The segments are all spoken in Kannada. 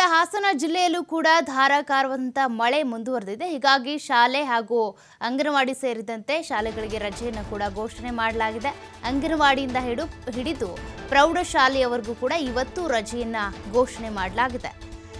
ಇತ್ತ ಹಾಸನ ಜಿಲ್ಲೆಯಲ್ಲೂ ಕೂಡ ಧಾರಾಕಾರವಂತ ಮಳೆ ಮುಂದುವರೆದಿದೆ ಹೀಗಾಗಿ ಶಾಲೆ ಹಾಗೂ ಅಂಗನವಾಡಿ ಸೇರಿದಂತೆ ಶಾಲೆಗಳಿಗೆ ರಜೆಯನ್ನು ಕೂಡ ಘೋಷಣೆ ಮಾಡಲಾಗಿದೆ ಅಂಗನವಾಡಿಯಿಂದ ಹಿಡು ಹಿಡಿದು ಪ್ರೌಢಶಾಲೆಯವರೆಗೂ ಕೂಡ ಇವತ್ತು ರಜೆಯನ್ನ ಘೋಷಣೆ ಮಾಡಲಾಗಿದೆ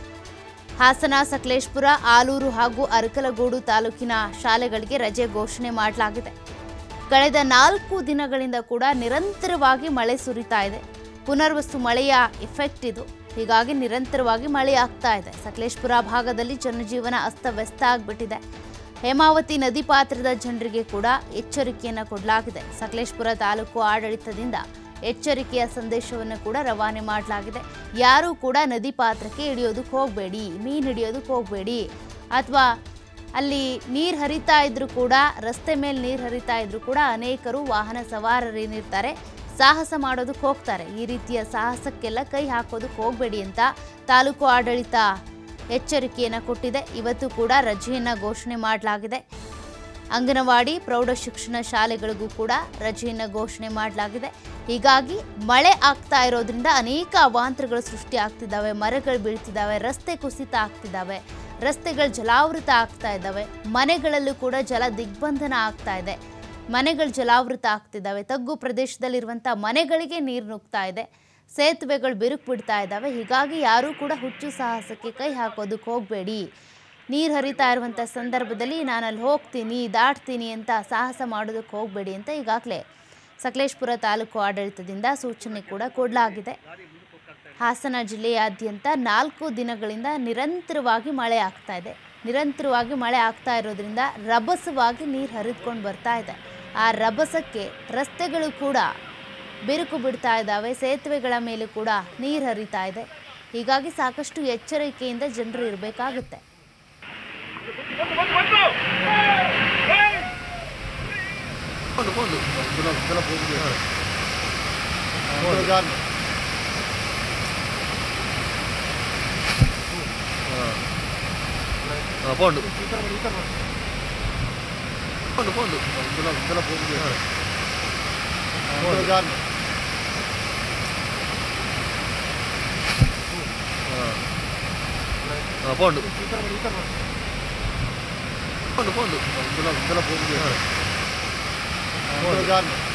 ಹಾಸನ ಸಕಲೇಶ್ಪುರ ಆಲೂರು ಹಾಗೂ ಅರಕಲಗೂಡು ತಾಲೂಕಿನ ಶಾಲೆಗಳಿಗೆ ರಜೆ ಘೋಷಣೆ ಮಾಡಲಾಗಿದೆ ಕಳೆದ ನಾಲ್ಕು ದಿನಗಳಿಂದ ಕೂಡ ನಿರಂತರವಾಗಿ ಮಳೆ ಸುರಿತಾ ಇದೆ ಪುನರ್ವಸು ಮಳೆಯ ಎಫೆಕ್ಟ್ ಇದು ಹೀಗಾಗಿ ನಿರಂತರವಾಗಿ ಮಳೆ ಆಗ್ತಾ ಇದೆ ಸಕಲೇಶ್ಪುರ ಭಾಗದಲ್ಲಿ ಜನಜೀವನ ಅಸ್ತವ್ಯಸ್ತ ಆಗಿಬಿಟ್ಟಿದೆ ಹೇಮಾವತಿ ನದಿ ಪಾತ್ರದ ಜನರಿಗೆ ಕೂಡ ಎಚ್ಚರಿಕೆಯನ್ನು ಕೊಡಲಾಗಿದೆ ಸಕಲೇಶ್ಪುರ ತಾಲೂಕು ಆಡಳಿತದಿಂದ ಎಚ್ಚರಿಕೆಯ ಸಂದೇಶವನ್ನು ಕೂಡ ರವಾನೆ ಮಾಡಲಾಗಿದೆ ಯಾರೂ ಕೂಡ ನದಿ ಪಾತ್ರಕ್ಕೆ ಇಳಿಯೋದಕ್ಕೆ ಹೋಗಬೇಡಿ ಮೀನು ಹಿಡಿಯೋದಕ್ಕೆ ಹೋಗಬೇಡಿ ಅಥವಾ ಅಲ್ಲಿ ನೀರು ಹರಿತಾ ಇದ್ರು ಕೂಡ ರಸ್ತೆ ಮೇಲೆ ನೀರು ಹರಿತಾ ಇದ್ರು ಕೂಡ ಅನೇಕರು ವಾಹನ ಸವಾರರೇನಿರ್ತಾರೆ ಸಾಹಸ ಮಾಡೋದಕ್ಕೆ ಹೋಗ್ತಾರೆ ಈ ರೀತಿಯ ಸಾಹಸಕ್ಕೆಲ್ಲ ಕೈ ಹಾಕೋದಕ್ಕೆ ಹೋಗಬೇಡಿ ಅಂತ ತಾಲೂಕು ಆಡಳಿತ ಎಚ್ಚರಿಕೆಯನ್ನು ಕೊಟ್ಟಿದೆ ಇವತ್ತು ಕೂಡ ರಜೆಯನ್ನು ಘೋಷಣೆ ಮಾಡಲಾಗಿದೆ ಅಂಗನವಾಡಿ ಪ್ರೌಢಶಿಕ್ಷಣ ಶಾಲೆಗಳಿಗೂ ಕೂಡ ರಜೆಯನ್ನು ಘೋಷಣೆ ಮಾಡಲಾಗಿದೆ ಹೀಗಾಗಿ ಮಳೆ ಆಗ್ತಾ ಇರೋದ್ರಿಂದ ಅನೇಕ ಅವಾಂತರಗಳು ಸೃಷ್ಟಿ ಆಗ್ತಿದ್ದಾವೆ ಮರಗಳು ಬೀಳ್ತಿದ್ದಾವೆ ರಸ್ತೆ ಕುಸಿತ ಆಗ್ತಿದ್ದಾವೆ ರಸ್ತೆಗಳು ಜಲಾವೃತ ಆಗ್ತಾ ಇದ್ದಾವೆ ಮನೆಗಳಲ್ಲೂ ಕೂಡ ಜಲ ದಿಗ್ಬಂಧನ ಆಗ್ತಾ ಇದೆ ಮನೆಗಳು ಜಲಾವೃತ ಆಗ್ತಿದ್ದಾವೆ ತಗ್ಗು ಪ್ರದೇಶದಲ್ಲಿರುವಂಥ ಮನೆಗಳಿಗೆ ನೀರು ನುಗ್ತಾ ಇದೆ ಸೇತುವೆಗಳು ಬಿರುಕು ಬಿಡ್ತಾ ಇದ್ದಾವೆ ಹೀಗಾಗಿ ಯಾರೂ ಕೂಡ ಹುಚ್ಚು ಸಾಹಸಕ್ಕೆ ಕೈ ಹಾಕೋದಕ್ಕೆ ಹೋಗಬೇಡಿ ನೀರು ಹರಿತಾ ಇರುವಂಥ ಸಂದರ್ಭದಲ್ಲಿ ನಾನು ಅಲ್ಲಿ ಹೋಗ್ತೀನಿ ದಾಟ್ತೀನಿ ಅಂತ ಸಾಹಸ ಮಾಡೋದಕ್ಕೆ ಹೋಗಬೇಡಿ ಅಂತ ಈಗಾಗಲೇ ಸಕಲೇಶ್ಪುರ ತಾಲೂಕು ಆಡಳಿತದಿಂದ ಸೂಚನೆ ಕೂಡ ಕೊಡಲಾಗಿದೆ ಹಾಸನ ಜಿಲ್ಲೆಯಾದ್ಯಂತ ನಾಲ್ಕು ದಿನಗಳಿಂದ ನಿರಂತರವಾಗಿ ಮಳೆ ಆಗ್ತಾ ಇದೆ ನಿರಂತರವಾಗಿ ಮಳೆ ಆಗ್ತಾ ಇರೋದ್ರಿಂದ ರಭಸವಾಗಿ ನೀರು ಹರಿದುಕೊಂಡು ಬರ್ತಾ ಇದೆ ಆ ರಭಸಕ್ಕೆ ರಸ್ತೆಗಳು ಕೂಡ ಬಿರುಕು ಬಿಡ್ತಾ ಇದ್ದಾವೆ ಸೇತುವೆಗಳ ಮೇಲೆ ಕೂಡ ನೀರು ಹರಿತಾ ಇದೆ ಹೀಗಾಗಿ ಸಾಕಷ್ಟು ಎಚ್ಚರಿಕೆಯಿಂದ ಜನರು ಇರಬೇಕಾಗುತ್ತೆ പോണ്ട് പോണ്ട് പോണ്ട് ആ പോണ്ട് പോണ്ട് പോണ്ട്